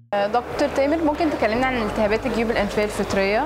دكتور تامر ممكن تكلمنا عن التهابات الجيوب الانفيه الفطريه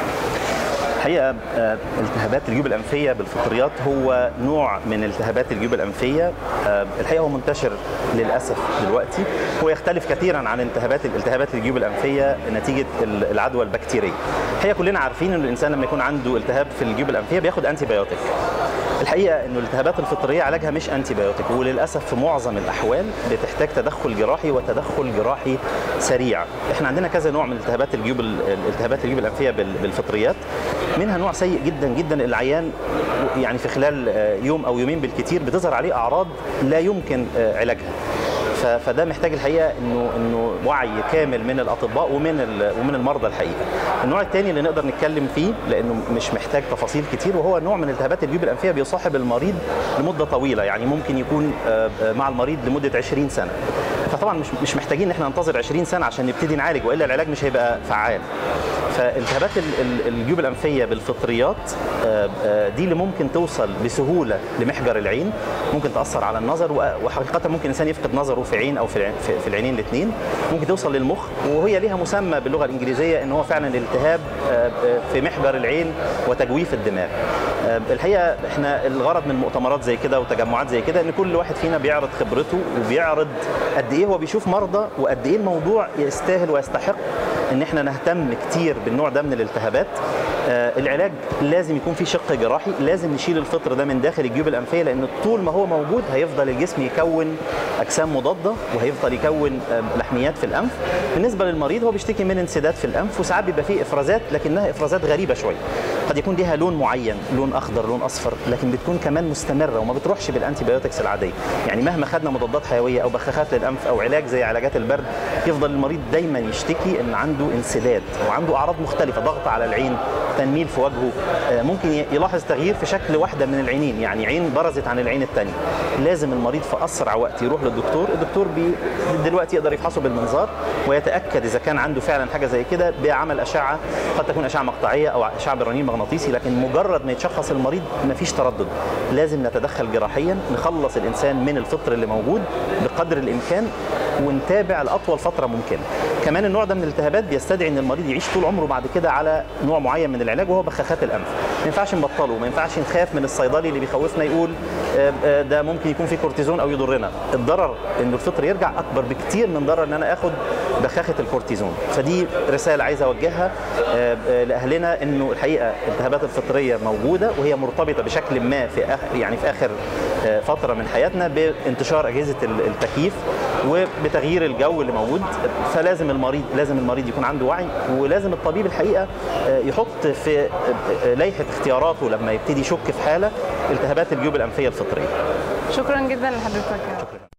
الحقيقه آه، التهابات الجيوب الانفيه بالفطريات هو نوع من التهابات الجيوب الانفيه آه، الحقيقه هو منتشر للاسف دلوقتي هو يختلف كثيرا عن التهابات الالتهابات الجيوب الانفيه نتيجه ال- العدوى البكتيريه الحقيقه كلنا عارفين ان الانسان لما يكون عنده التهاب في الجيوب الانفيه بياخد انتي بايوتيك الحقيقه انه الالتهابات الفطريه علاجها مش انتي بايوتيك وللاسف في معظم الاحوال بتحتاج تدخل جراحي وتدخل جراحي سريع احنا عندنا كذا نوع من التهابات الجيوب الالتهابات الجيوب الانفيه بال- بالفطريات منها نوع سيء جدا جدا العيان يعني في خلال آه، يوم او يومين بالكثير بتظهر عليه اعراض لا يمكن آه، علاجها ف- فده محتاج الحقيقه انه انه وعي كامل من الاطباء ومن ال- ومن المرضى الحقيقه. النوع الثاني اللي نقدر نتكلم فيه لانه مش محتاج تفاصيل كتير وهو نوع من التهابات الجيوب الانفيه بيصاحب المريض لمده طويله يعني ممكن يكون آه، آه، مع المريض لمده 20 سنه. فطبعا مش مش محتاجين ان احنا ننتظر 20 سنه عشان نبتدي نعالج والا العلاج مش هيبقى فعال. فالتهابات ال- ال- الجيوب الانفيه بالفطريات آه، آه، دي اللي ممكن توصل بسهوله لمحجر العين ممكن تاثر على النظر و- وحقيقه ممكن الانسان يفقد نظره في عين او في العين- في- في العينين الاثنين ممكن توصل للمخ وهي ليها مسمى باللغه الانجليزيه ان هو فعلا الالتهاب آه، آه، في محجر العين وتجويف الدماغ آه، الحقيقه احنا الغرض من مؤتمرات زي كده وتجمعات زي كده ان كل واحد فينا بيعرض خبرته وبيعرض قد ايه هو بيشوف مرضى وقد ايه الموضوع يستاهل ويستحق ان احنا نهتم كتير بالنوع ده من الالتهابات آه العلاج لازم يكون فيه شق جراحي لازم نشيل الفطر ده من داخل الجيوب الانفيه لان طول ما هو موجود هيفضل الجسم يكون اجسام مضاده وهيفضل يكون آه لحميات في الانف بالنسبه للمريض هو بيشتكي من انسداد في الانف وساعات بيبقى فيه افرازات لكنها افرازات غريبه شويه قد يكون ليها لون معين لون اخضر لون اصفر لكن بتكون كمان مستمره وما بتروحش بالانتي بايوتكس العاديه يعني مهما خدنا مضادات حيويه او بخاخات للانف او علاج زي علاجات البرد يفضل المريض دايما يشتكي ان عنده انسداد وعنده اعراض مختلفه ضغط على العين تنميل في وجهه آه، ممكن ي- يلاحظ تغيير في شكل واحده من العينين يعني عين برزت عن العين الثانيه لازم المريض في اسرع وقت يروح للدكتور الدكتور بي دلوقتي يقدر يفحصه بالمنظار ويتاكد اذا كان عنده فعلا حاجه زي كده بعمل اشعه قد تكون اشعه مقطعيه او اشعه بالرنين مغناطيسي لكن مجرد ما يتشخص المريض مفيش تردد لازم نتدخل جراحيا نخلص الانسان من الفطر اللي موجود بقدر الامكان ونتابع لاطول فتره ممكنه كمان النوع ده من الالتهابات بيستدعي ان المريض يعيش طول عمره بعد كده على نوع معين من العلاج وهو بخاخات الانف ما ينفعش نبطله ما ينفعش نخاف من الصيدلي اللي بيخوفنا يقول آه، آه، ده ممكن يكون فيه كورتيزون او يضرنا الضرر ان الفطر يرجع اكبر بكتير من ضرر ان انا اخد بخاخه الكورتيزون فدي رساله عايز اوجهها آه، آه، لاهلنا انه الحقيقه الالتهابات الفطريه موجوده وهي مرتبطه بشكل ما في آخر يعني في اخر آه، فتره من حياتنا بانتشار اجهزه ال- التكييف وبتغيير الجو اللي موجود فلازم المريض لازم المريض يكون عنده وعي ولازم الطبيب الحقيقه آه، يحط في آه، آه، لائحه اختياراته لما يبتدي يشك في حاله التهابات الجيوب الانفيه الفطريه شكرا جدا لحضرتك شكرا